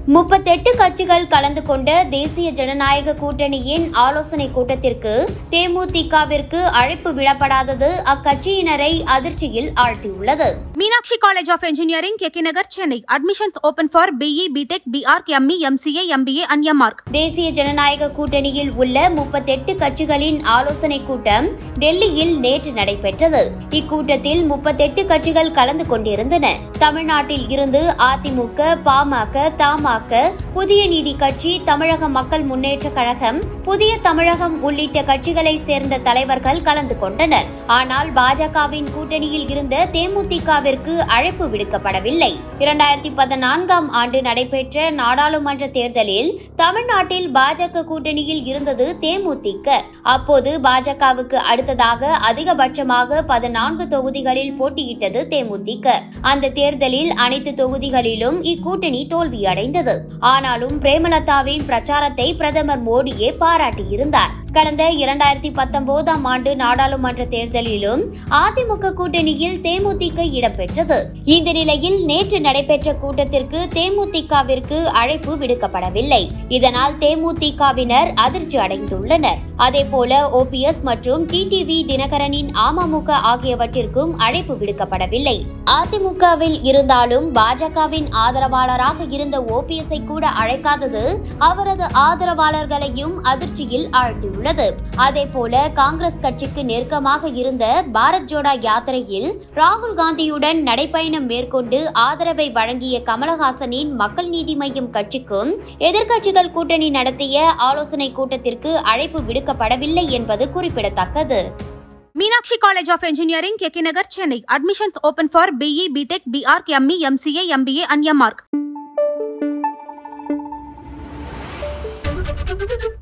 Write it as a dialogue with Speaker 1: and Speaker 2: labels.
Speaker 1: முப்பத்தெட்டு கட்சிகள் கலந்து கொண்ட தேசிய ஜனநாயக கூட்டணியின் ஆலோசனை கூட்டத்திற்கு தேமுதிகவிற்கு அழைப்பு விடப்படாதது அக்கட்சியினரை அதிர்ச்சியில் ஆழ்த்தியுள்ளது
Speaker 2: Meenakshi College of Engineering, KK Nagar, Chennai. Admissions open for BE, BTech, BArc, ME, MCA, MBA and MArc.
Speaker 1: தேசிய ஜனநாயக கூட்டணியில் உள்ள முப்பத்தெட்டு கட்சிகளின் ஆலோசனை கூட்டம் டெல்லியில் நேற்று நடைபெற்றது இக்கூட்டத்தில் முப்பத்தெட்டு கட்சிகள் கலந்து கொண்டிருந்தன தமிழ்நாட்டில் இருந்து அதிமுக பாமக தமாக புதிய நீதி கட்சி தமிழக மக்கள் முன்னேற்ற கழகம் புதிய தமிழகம் உள்ளிட்ட கட்சிகளை சேர்ந்த தலைவர்கள் கலந்து கொண்டனர் ஆனால் பாஜகவின் கூட்டணியில் இருந்த தேமுதிகவிற்கு அழைப்பு விடுக்கப்படவில்லை இரண்டாயிரத்தி பதினான்காம் ஆண்டு நடைபெற்ற நாடாளுமன்ற தேர்தலில் தமிழ்நாட்டில் பாஜக கூட்டணியில் இருந்தது தேமுதிக அப்போது பாஜகவுக்கு அடுத்ததாக அதிகபட்சமாக பதினான்கு தொகுதிகளில் போட்டியிட்டது தேமுதிக அந்த தேர்தலில் அனைத்து தொகுதிகளிலும் இக்கூட்டணி தோல்வியடைந்தது ஆனாலும் பிரேமலதாவின் பிரச்சாரத்தை பிரதமர் மோடியே பாராட்டியிருந்தார் கடந்த இரண்டாயிரத்தி பத்தொன்பதாம் ஆண்டு நாடாளுமன்ற தேர்தலிலும் அதிமுக கூட்டணியில் தேமுதிக இடம்பெற்றது இந்த நிலையில் நேற்று நடைபெற்ற கூட்டத்திற்கு தேமுதிகவிற்கு அழைப்பு விடுக்கப்படவில்லை இதனால் தேமுதிகவினர் அதிர்ச்சி அடைந்துள்ளனர் அதேபோல ஓபிஎஸ் மற்றும் டிடிவி தினகரனின் அமமுக ஆகியவற்றிற்கும் அழைப்பு விடுக்கப்படவில்லை அதிமுகவில் இருந்தாலும் பாஜகவின் ஆதரவாளராக இருந்த ஓபிஎஸ்ஐ கூட அழைக்காதது அவரது ஆதரவாளர்களையும் அதிர்ச்சியில் ஆழ்த்தியுள்ளது அதேபோல காங்கிரஸ் கட்சிக்கு நெருக்கமாக இருந்த பாரத் ஜோடா யாத்திரையில் ராகுல் காந்தியுடன் நடைபயணம் மேற்கொண்டு ஆதரவை வழங்கிய கமலஹாசனின் மக்கள் நீதி மய்யம் கட்சிக்கும் எதிர்க்கட்சிகள் கூட்டணி நடத்திய ஆலோசனை கூட்டத்திற்கு அழைப்பு விடுக்கப்படவில்லை என்பது குறிப்பிடத்தக்கது
Speaker 2: Meenakshi College of Engineering, KK Nagar, Chennai. Admissions open for BE, BTech, BArc, ME, MCA, MBA and MArc.